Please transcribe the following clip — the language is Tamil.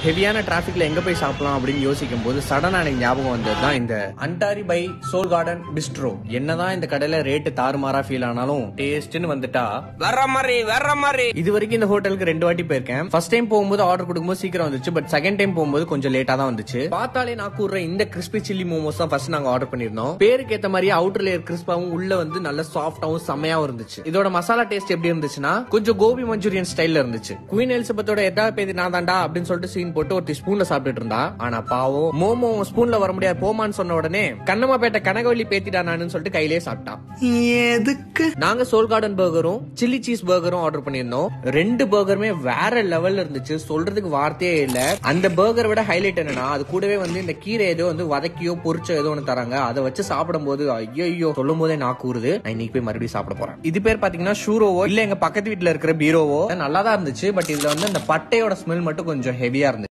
ஹெவியான டிராபிக்ல எங்க போய் சாப்பிடலாம் அப்படின்னு யோசிக்கும் போது சடனா எனக்கு ஞாபகம் வந்தது தான் இந்த அண்டாரி பை சோல் கார்டன் பிஸ்ட்ரோ என்னதான் இந்த கடையில ரேட்டு தாறுமாறா ஃபீல் ஆனாலும் டேஸ்ட்னு வந்துட்டா வர்ற மாதிரி வர்ற மாதிரி இது வரைக்கும் இந்த ஹோட்டலுக்கு ரெண்டு வாட்டி போயிருக்கேன் ஃபர்ஸ்ட் டைம் போகும்போது ஆர்டர் கொடுக்கும்போது சீக்கிரம் வந்துச்சு பட் செகண்ட் டைம் போகும்போது கொஞ்சம் லேட்டா தான் வந்துச்சு பார்த்தாலே நான் கூறுற இந்த கிறிஸ்பி சில்லி மோமோஸ் தான் ஃபர்ஸ்ட் நாங்க ஆர்டர் பண்ணிருந்தோம் பேருக்கு ஏத்த மாதிரி அவுட்டர் லேயர் கிறிஸ்பாவும் உள்ள வந்து நல்ல சாஃப்டாவும் செம்மையாவும் இருந்துச்சு இதோட மசாலா டேஸ்ட் எப்படி இருந்துச்சுன்னா கொஞ்சம் கோபி மஞ்சூரியன் ஸ்டைல்ல இருந்துச்சு குயின் எலிசபெத்தோட எதாவது பேதி நான் தாண்டா அப்படின்னு சொல்லிட்டு சீன் போட்டு ஒரு ஸ்பூன்ல சாப்பிட்டுட்டு இருந்தா ஆனா பாவம் மோமோ ஸ்பூன்ல வர முடியாது போமான்னு சொன்ன உடனே கண்ணம்மாப்பேட்டை கனகவள்ளி பேத்திட்டானான்னு சொல்லிட்டு கையிலே சாப்பிட்டான் எதுக்கு நாங்க சோல் கார்டன் பர்கரும் சில்லி சீஸ் பர்கரும் ஆர்டர் பண்ணியிருந்தோம் ரெண்டு பர்கருமே வேற லெவல்ல இருந்துச்சு சொல்றதுக்கு வார்த்தையே இல்ல அந்த பர்கரை விட ஹைலைட் என்னன்னா அது கூடவே வந்து இந்த கீரை ஏதோ வந்து வதக்கியோ பொரிச்சோ ஏதோ ஒன்று தராங்க அதை வச்சு சாப்பிடும்போது ஐயோ சொல்லும் போதே நான் கூறுது நான் இன்னைக்கு போய் மறுபடியும் சாப்பிட போறேன் இது பேர் பாத்தீங்கன்னா ஷூரோவோ இல்ல எங்க பக்கத்து வீட்டுல இருக்கிற பீரோவோ நல்லா தான் இருந்துச்சு பட் இதுல வந்து அந்த பட்டையோட ஸ்மெல் மட்டும் கொஞ்சம் ஹெவியா இருந்துச்சு